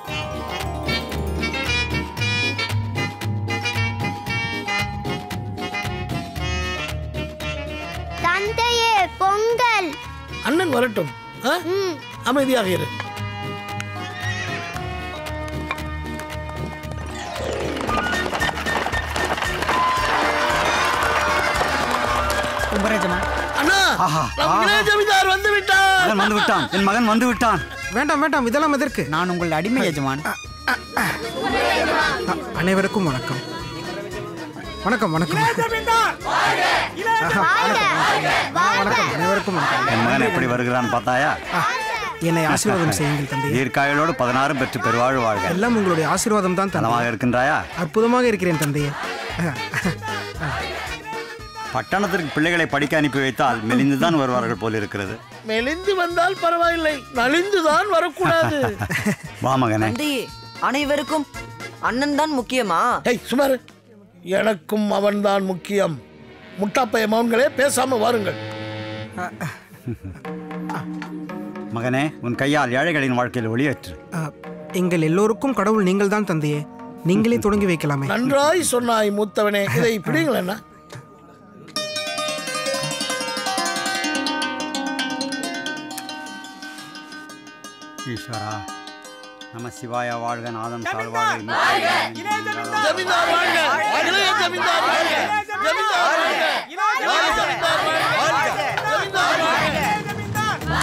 தந்தையே பொங்கல் அண்ணன் வரட்டும் ஆ? ம் அமைதியாக இரு கும்பராஜமா அண்ணா ஆஹா, நம் ஆஹா. இளைய ஜமீன்தார் வந்து விட்டார் மகன் வந்து விட்டான் என் மகன் வந்து விட்டான் வேண்டாம் வேண்டாம் இதெல்லாம் எதற்கு நான் உங்கள் அடிமை எஜமான் அ- அனைவருக்கும் வணக்கம் வணக்கம் வணக்கம் வாழ்க வணக்கம் அனைவருக்கும் வணக்கம் என் மகன் எப்படி வருகிறான் பார்த்தாயா ஆ, என்னை ஆசீர்வாதம் செய்யுங்கள் தந்தை தீர்க்காயலோடு பதினாறு பெற்று பெருவாழ் வாழ்க எல்லாம் உங்களுடைய ஆசீர்வாதம் தான் தந்தை நலமாக இருக்கின்றாயா அற்புதமாக இருக்கிறேன் தந்தையே பட்டணத்திற்கு பிள்ளைகளை படிக்க அனுப்பி வைத்தால் மெலிந்துதான் வருவார்கள் போல் இருக்கிறது மெலிந்து வந்தால் பரவாயில்லை நலிந்துதான் வரக்கூடாது வா மகனே தந்தையே அனைவருக்கும் அண்ணன் தான் முக்கியமா ஏய் சுமார் எனக்கும் அவன்தான் முக்கியம் முட்டாப்பைய மகன்களே பேசாம வாருங்கள் மகனே உன் கையால் ஏழைகளின் வாழ்க்கையில் ஒளியேற்று ஆ, எங்கள் எல்லோருக்கும் கடவுள் நீங்கள் தான் தந்தையே நீங்களே தொடங்கி வைக்கலாமே நன்றாய் சொன்னாய் மூத்தவனே இதை பிடிங்கள் என்ன ஈஸ்வரா நம சிவாய வாழ்க நாதம் தாழ்வாழ ஜமீன்தார் வாழ்க இளைய ஜமீன்தார் வாழ்க ஜமீன்தார் வாழ்க இளைய ஜமீன்தார் வாழ்க ஜமீன்தார் வாழ்க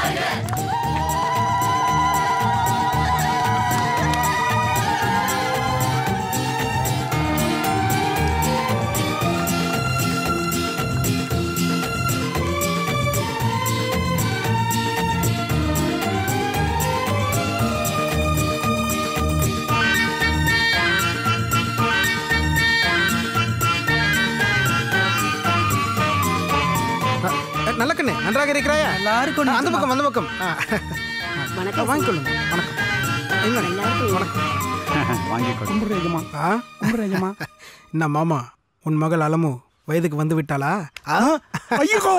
ஆ, நல்ல கண்ணே நன்றாக இருக்கிறாயா எல்லாருக்கும் ஆ, அந்த பக்கம் அந்த பக்கம் ஆ. ஆ, வாங்கிக்கொள்ளுங்க வணக்கம் இந்தாங்க. வணக்கம் வாங்கிக் கொடு கும்பராஜமா ஆ கும்பராஜமா என்ன மாமா உன் மகள் அலமு வயதுக்கு வந்து விட்டாளா ஆ ஐயோ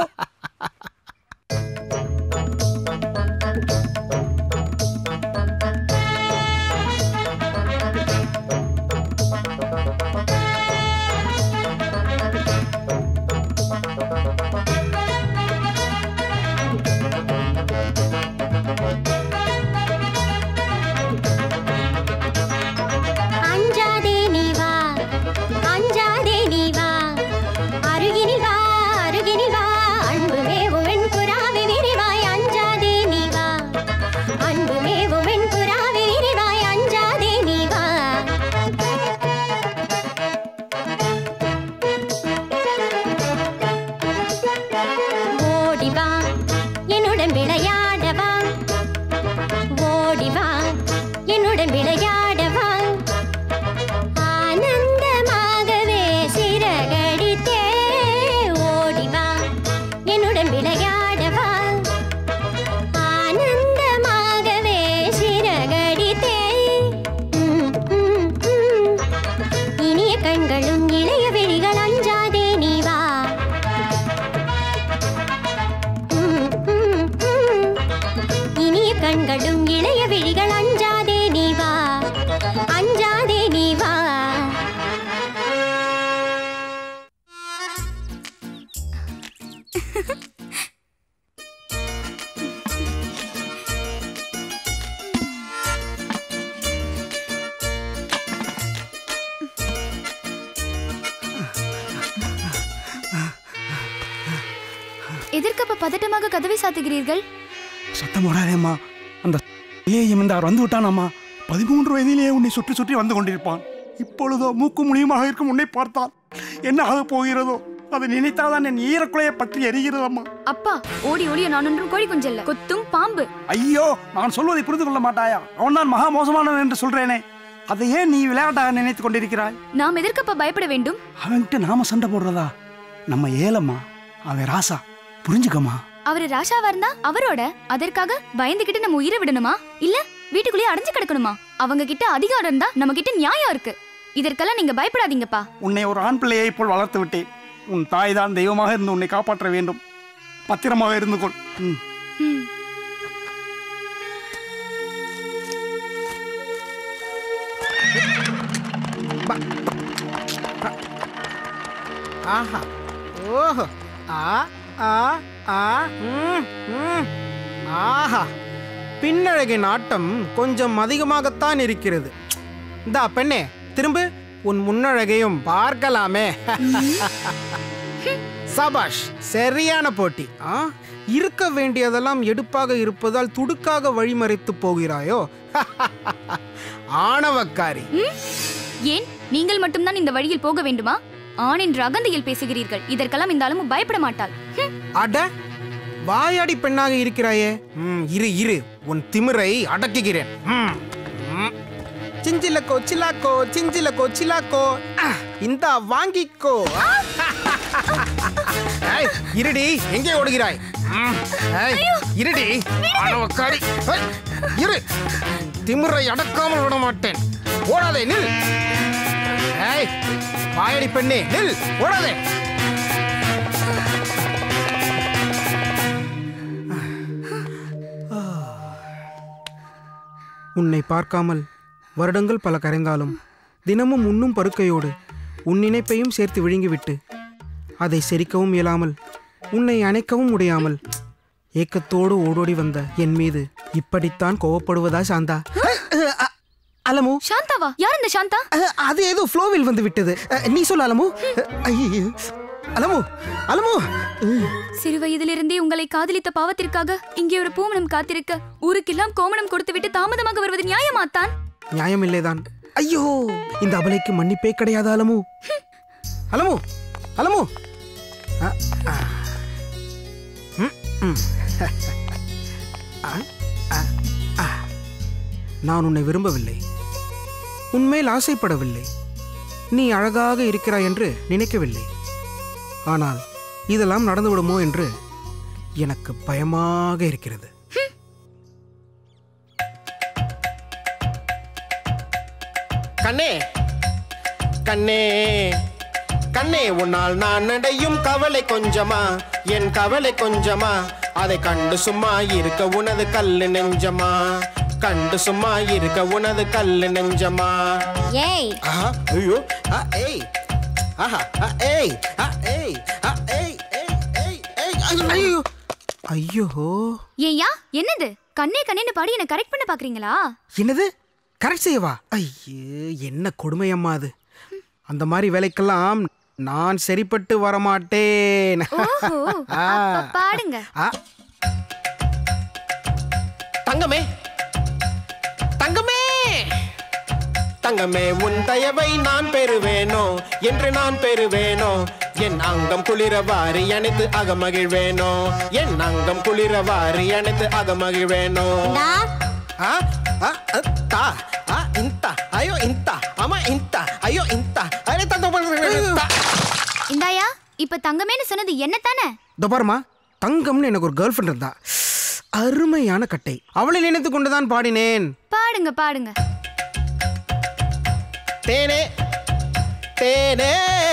அஞ்சாதே நீ வா அஞ்சாதே நீ வா அருகினில் வா அருகினில் வா அன்பு மேவுவெண் புறாவே விரிவாய் அஞ்சாதே நீ வா அன்பு மேவுவெண் புறாவே விரிவாய் அஞ்சாதே நீ வா ஓடி வா என்னுடன் விளையாட வா ஓடி வா என்னுடன் விளையாட வா ஆனந்தமாகவே சிறகடித்தே ஓடி வா என்னுடன் விளையாட வா ஆனந்தமாகவே சிறகடித்தே ம், ம், ம். இனிய கண்களும் இளைய விழிகள் அஞ்சாதே நீ வா ம், ம், ம். இனிய கண்களும் இளைய விழிகள் அஞ்சாதே நீ வா அஞ்சாதே நீ வா எதற்கப்ப பதட்டமாக கதவை சாத்துகிறீர்கள் சத்தம் போடாதேம்மா அந்த இளைய ஜமீன்தார் வந்து விட்டானாம்மா பதிமூன்று வயதிலேயே உன்னை சுற்றி சுற்றி வந்து கொண்டிருப்பான் இப்பொழுதோ மூக்கு முழியுமாக இருக்கும் உன்னை பார்த்தால் என்ன ஆக போகிறதோ அதை நினைத்தாதான் என் ஈரக்குலையை பற்றி எரிகிறதம்மா அப்பா ஓடி ஓடிய நான் ஒன்றும் கோழி குஞ்சல்ல கொத்தும் பாம்பு ஐயோ நான் சொல்வதை புரிந்து கொள்ள மாட்டாயா அவன்தான் மகா மோசமானவன் என்று சொல்றேனே அதை ஏன் நீ விளையாட்டாக நினைத்துக் கொண்டிருக்கிறாய் நாம் எதற்கப்பா பயப்பட வேண்டும் அவன்கிட்ட நாம சண்டை போடுறதா நம்ம ஏலம்மா அவன் ராசா புரிஞ்சுக்கம்மா அவரு ராஷாவா இருந்தா அவரோட அதற்காக பயந்துகிட்டு நம்ம உயிரை விடணுமா இல்ல வீட்டுக்குள்ளேயே அடைஞ்சு கிடக்கணுமா அவங்க கிட்ட அதிகாரம் இருந்தா நம்ம கிட்ட நியாயம் இருக்கு இதற்கெல்லாம் நீங்க பயப்படாதீங்கப்பா உன்னை ஒரு ஆண் பிள்ளையை போல் வளர்த்து விட்டேன் உன் தாய் தான் தெய்வமாக இருந்து உன்னை காப்பாற்ற வேண்டும் பத்திரமாக இருந்து கொள் ம். ம். ப- அ- ஆஹா ஓஹோ ஆ ஆ ஆ ம், ம். ஆஹா பின்னழகின் ஆட்டம் கொஞ்சம் அதிகமாகத்தான் இருக்கிறது இந்தா பெண்ணே திரும்ப உன் முன்னழகையும் பார்க்கலாமே சபாஷ் சரியான போட்டி ஆ இருக்க வேண்டியதெல்லாம் எடுப்பாக இருப்பதால் துடுக்காக வழிமறைத்து போகிறாயோ ஆணவக்காரி ஏன் நீங்கள் மட்டும்தான் இந்த வழியில் போக வேண்டுமா ஆண் என்ற அகந்தையில் பேசுகிறீர்கள் இதற்கெல்லாம் இந்த அளவு பயப்பட மாட்டாள் ஹம், அட வாயாடி பெண்ணாக இருக்கிறாயே ம், இரு இரு உன் திமிரை அடக்குகிறேன் ம், ம். சிஞ்சிலக்கோ சிலாக்கோ சிஞ்சிலக்கோ சிலாக்கோ அஹ், இந்தா வாங்கிக்கோ ஏய், இருடி எங்கே ஓடுகிறாய் ம், ஏய், இருடி ஆணவக்காரி ஏய், இரு திமிரை அடக்காமல் விட மாட்டேன் ஓடாதே நில் ஏய் வாயடி பெண்ணே நில் ஓடாதே உன்னை பார்க்காமல் வருடங்கள் பல கரைந்தாலும் தினமும் உண்ணும் பருக்கையோடு உன் நினைப்பையும் சேர்த்து விழுங்கிவிட்டு அதை செரிக்கவும் இயலாமல் உன்னை அணைக்கவும் முடியாமல் ஏக்கத்தோடு ஓடோடி வந்த என் மீது இப்படித்தான் கோவப்படுவதா சாந்தா அ- அலமு சாந்தாவா யார் இந்த சாந்தா அ- அது ஏதோ ஃப்ளோவில் வந்து விட்டது அ, நீ சொல் அலமு ஐயோ அலமு அலமு சிறு வயதிலிருந்தே உங்களை காதலித்த பாவத்திற்காக இங்கே ஒரு பூமணம் காத்திருக்க ஊருக்கெல்லாம் கோமணம் கொடுத்துவிட்டு தாமதமாக வருவது நியாயமாத்தான் நியாயமில்லைதான் ஐயோ இந்த அபலைக்கு மன்னிப்பே கிடையாது அலமு அலமு அலமு அ, ஆ. ம், ம். ஆ, ஆ, ஆ. நான் உன்னை விரும்பவில்லை உன்மேல் ஆசைப்படவில்லை நீ அழகாக இருக்கிறாய் என்று நினைக்கவில்லை ஆனால் இதெல்லாம் நடந்துவிடுமோ என்று எனக்கு பயமாக இருக்கிறது கண்ணே கண்ணே கண்ணே உன்னால் நான் அடையும் கவலை கொஞ்சமா என் கவலை கொஞ்சமா அதை கண்டு சும்மா இருக்க உனது கல்லு நெஞ்சமா கண்டு சும்மா இருக்க உனது கல்லு நெஞ்சமா ஏய் ஆஹா ஐயோ ஆ ஏய் ஆஹா ஆ ஏய் ஆ ஏய் ஆ ஏய் ஏய் ஏய் ஏய் ஐயோ, ஐயோ ஐயோ ஏய்யா என்னது கண்ணே கண்ணேன்னு பாடி என்ன கரெக்ட் பண்ண பாக்குறீங்களா என்னது கரெக்ட் செய்யவா ஐயோ என்ன கொடுமையம்மா அது அந்த மாதிரி வேலைக்கெல்லாம் நான் சரிப்பட்டு வரமாட்டேன் ஓஹோ ஆ. அப்ப பாடுங்க ஆ. தங்கமே தங்கமே தங்கமே உன் தயவை நான் பெறுவேனோ என்று நான் பெறுவேனோ என் அங்கம் குளிரவாறு அணைத்து அகமகிழ்வேனோ என் அங்கம் குளிரவாறு அணைத்து அகமகிழ்வேனோ டா ఆ ఆ ఆ, తా ఆ ఇంత అయ్యో ఇంత అమ్మ ఇంత అయ్యో ఇంత అరే இந்தாயா இப்ப தங்கமேன்னு சொன்னது என்ன தானே துபாரமா தங்கம்னு எனக்கு ஒரு கேர்ள் ஃப்ரெண்ட் இருந்தா அருமையான கட்டை அவளை நினைத்து கொண்டுதான் பாடினேன் பாடுங்க பாடுங்க தேனே தேனே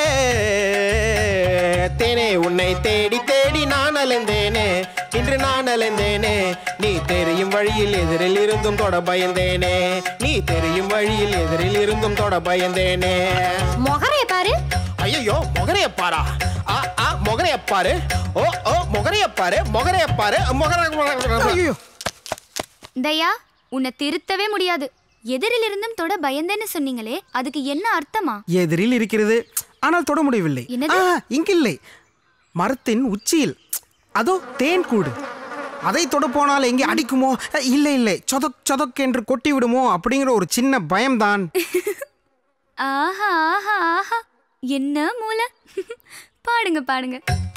தேனே உன்னை தேடி தேடி நான் அலைந்தேனே இன்று நான் அலைந்தேனே நீ தெரியும் வழியில் எதிரில் இருந்தும் தொட பயந்தேனே நீ தெரியும் வழியில் எதிரில் இருந்தும் தொட பயந்தேனே மொகரைய பாரு ஐயோ மொகரைய பாரா ஆ ஆ மொகரைய பாரு ஓ ஓ மொகரைய பாரு மொகரைய பாரு மொகர ஐயோ தயா உன்னை திருத்தவே முடியாது எதிரில் இருந்தும் தொட பயந்தேன்னு சொன்னீங்களே அதுக்கு என்ன அர்த்தமா எதிரில் இருக்கிறது ஆனால் தொட முடியவில்லை என்னது? ஆ, இங்கில்லை மரத்தின் உச்சியில் அதோ தேன் கூடு அதை தொட போனால் எங்கே அடிக்குமோ அ, இல்லை இல்லை சொதக் சொதக் என்று கொட்டி விடுமோ அப்படிங்கிற ஒரு சின்ன பயம்தான் ஆஹா ஆஹா ஆஹா என்ன மூளை பாடுங்க பாடுங்க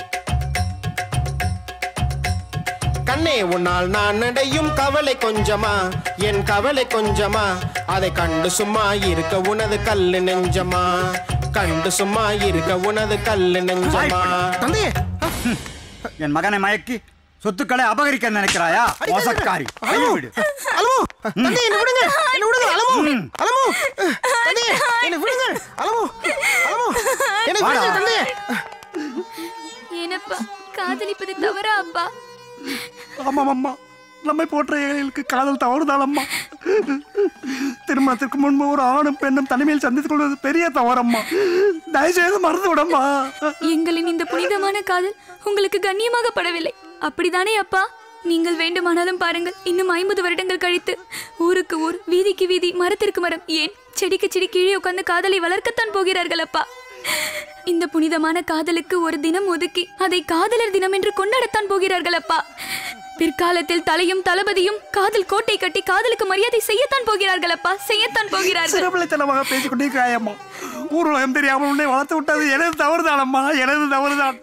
கண்ணே உன்னால் நான் அடையும் கவலை கொஞ்சமா என் கவலை கொஞ்சமா அதை கண்டு சும்மா இருக்க உனது கல்லு நெஞ்சமா கண்டு சும்மா இருக்க உனது கல்லு நெஞ்சமா தந்தையே என் மகனை மயக்கி சொத்துக்களை அபகரிக்க நினைக்கிறாயா மோசக்காரி கைவிடு அலமோ தந்தை என்ன விடுங்க என்ன விடுங்க அலமோ அலமோ தந்தை என்ன விடுங்க அலமோ அலமோ என்ன விடுங்க வாடா. தந்தை ஏனப்பா காதலிப்பது தவறா அப்பா ஆமாம் அம்மா நம்மை போன்ற ஏழைகளுக்கு காதல் தவறுதான் அம்மா திருமணத்திற்கு முன்பு ஒரு ஆணும் பெண்ணும் தனிமையில் சந்தித்துக் கொள்வது பெரிய தவறம்மா தயவுசெய்து மறந்து விடம்மா எங்களின் இந்த புனிதமான காதல் உங்களுக்கு கண்ணியமாக படவில்லை அப்படிதானே அப்பா நீங்கள் வேண்டுமானாலும் பாருங்கள் இன்னும் ஐம்பது வருடங்கள் கழித்து ஊருக்கு ஊர் வீதிக்கு வீதி மரத்திற்கு மரம் ஏன் செடிக்கு செடி கீழே உட்கார்ந்து காதலை வளர்க்கத்தான் போகிறார்கள் அப்பா இந்த புனிதமான காதலுக்கு ஒரு தினம் ஒதுக்கி அதை காதலர் தினம் என்று கொண்டாடத்தான் போகிறார்கள் அப்பா பிற்காலத்தில் தலையும் தளபதியும் காதல் கோட்டை கட்டி காதலுக்கு மரியாதை செய்யத்தான் போகிறார்கள் அப்பா செய்யத்தான் போகிறார்கள் சிறப்பிள்ளைத்தனமாக பேசிக் கொண்டிருக்கிறாயம்மா ஊர் உலகம் தெரியாமல் உன்னை வளர்த்து விட்டது எனது தவறுதானம்மா எனது தவறுதான்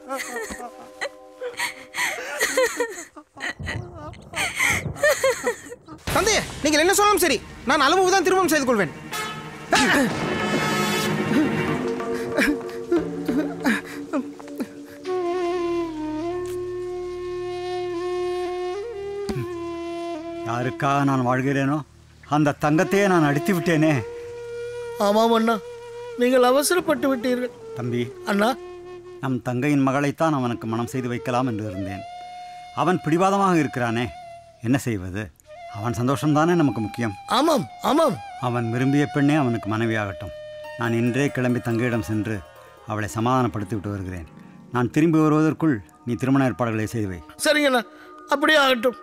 தந்தையே நீங்கள் என்ன சொன்னாலும் சரி நான் அளவு தான் திருமணம் செய்து கொள்வேன் யாருக்காக நான் வாழ்கிறேனோ அந்த தங்கத்தையே நான் அடித்து விட்டேனே ஆமாம் அண்ணா நீங்கள் அவசரப்பட்டு விட்டீர்கள் தம்பி அண்ணா நம் தங்கையின் மகளைத்தான் அவனுக்கு மனம் செய்து வைக்கலாம் என்று இருந்தேன் அவன் பிடிவாதமாக இருக்கிறானே என்ன செய்வது அவன் சந்தோஷம்தானே நமக்கு முக்கியம் ஆமாம் ஆமாம் அவன் விரும்பிய பெண்ணே அவனுக்கு மனைவியாகட்டும் நான் இன்றே கிளம்பி தங்கையிடம் சென்று அவளை சமாதானப்படுத்தி விட்டு வருகிறேன் நான் திரும்பி வருவதற்குள் நீ திருமண ஏற்பாடுகளை செய்து வை சரிங்கண்ணா அப்படியே ஆகட்டும்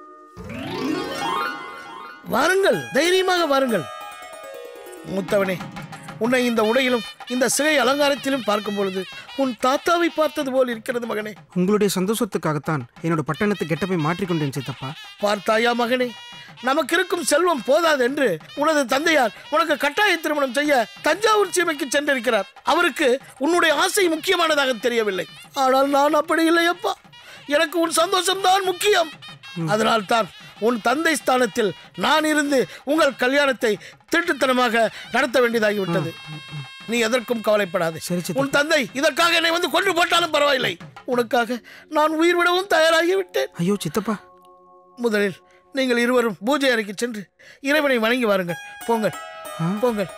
வாருங்கள் தைரியமாக வாருங்கள் மூத்தவனே உன்னை இந்த உடையிலும் இந்த சிகை அலங்காரத்திலும் பார்க்கும் பொழுது உன் தாத்தாவை பார்த்தது போல் இருக்கிறது மகனே உங்களுடைய சந்தோஷத்துக்காகத்தான் என்னோட பட்டணத்து கெட்டப்பை மாற்றிக்கொண்டேன் சித்தப்பா பார்த்தாயா மகனே நமக்கு இருக்கும் செல்வம் போதாது என்று உனது தந்தையார் உனக்கு கட்டாய திருமணம் செய்ய தஞ்சாவூர் சீமைக்கு சென்றிருக்கிறார் அவருக்கு உன்னுடைய ஆசை முக்கியமானதாக தெரியவில்லை ஆனால் நான் அப்படி இல்லையப்பா எனக்கு உன் சந்தோஷம்தான் முக்கியம் அதனால் தான் உன் தந்தை ஸ்தானத்தில் நான் இருந்து உங்கள் கல்யாணத்தை திருட்டுத்தனமாக நடத்த வேண்டியதாகிவிட்டது நீ எதற்கும் கவலைப்படாதே சரி, சித்தப்பா. உன் தந்தை இதற்காக என்னை வந்து கொன்று போட்டாலும் பரவாயில்லை உனக்காக நான் உயிர் விடவும் தயாராகிவிட்டேன் ஐயோ சித்தப்பா முதலில் நீங்கள் இருவரும் பூஜை அறைக்கு சென்று இறைவனை வணங்கி வாருங்கள் போங்கள் போங்கள்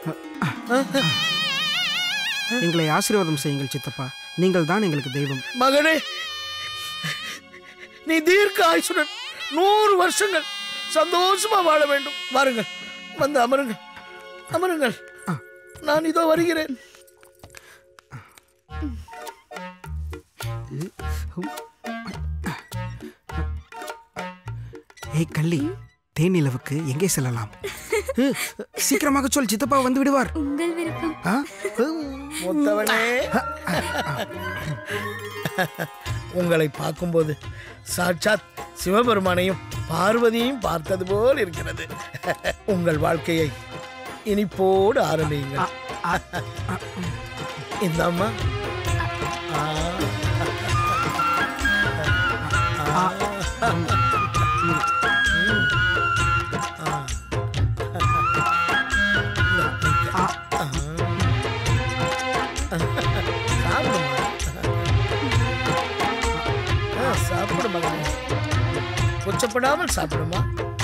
எங்களை ஆசீர்வாதம் செய்யுங்கள் சித்தப்பா நீங்கள் தான் எங்களுக்கு தெய்வம் மகனே நீ தீர்க்க ஆயுசுடன் நூறு வருஷங்கள் சந்தோஷமா வாழ வேண்டும் வாருங்கள் வந்து அமருங்கள் அமருங்கள் நான் இதோ வருகிறேன் ஏய் கள்ளி தேனிலவுக்கு எங்கே செல்லலாம் ஹு, சீக்கிரமாக சொல் சித்தப்பா வந்து விடுவார் உங்கள் விருப்பம் ஆ? மூத்தவனே உங்களை பார்க்கும்போது சாட்சாத் சிவபெருமானையும் பார்வதியையும் பார்த்தது போல் இருக்கிறது உங்கள் வாழ்க்கையை இனிப்போடு ஆரம்பியுங்கள் இந்த அம்மா சாப்பிடுமா ஆ, சாப்பிடு மகனே கொச்சப்படாமல் சாப்பிடுமா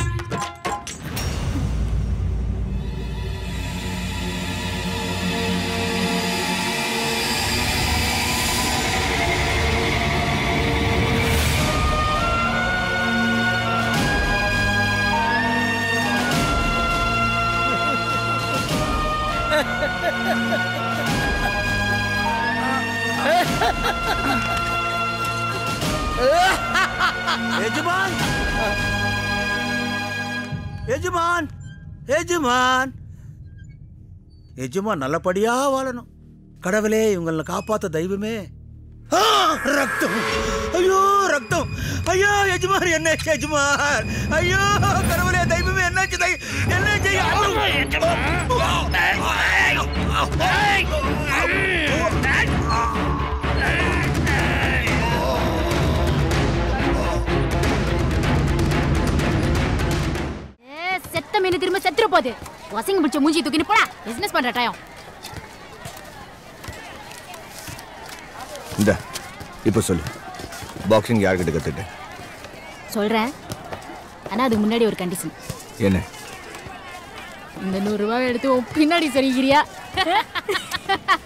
எஜமான் எஜமான் எஜமான் எஜமான் நல்லபடியா வாழணும் கடவுளே இவங்களை காப்பாத்த தெய்வமே ஆ, ரத்தம் ஐயோ ரத்தம் ஐயோ எஜமான் என்ன எஜமான் ஐயோ கடவுளே தெய்வமே என்னாச்சு தெய் என்ன செய்ய ஏ, செத்த மீன் திரும்ப செத்துற போகுது வசங்க பிடிச்ச மூஞ்சி தூக்கின்னு போடா பிசினஸ் பண்ற டைம் இந்த இப்போ சொல்லு பாக்ஸிங் யார்கிட்ட கற்றுட்டேன் சொல்றேன் ஆனா அதுக்கு முன்னாடி ஒரு கண்டிஷன் என்ன இந்த நூறு ரூபாய் எடுத்து உன் பின்னாடி சொல்லிக்கிறியா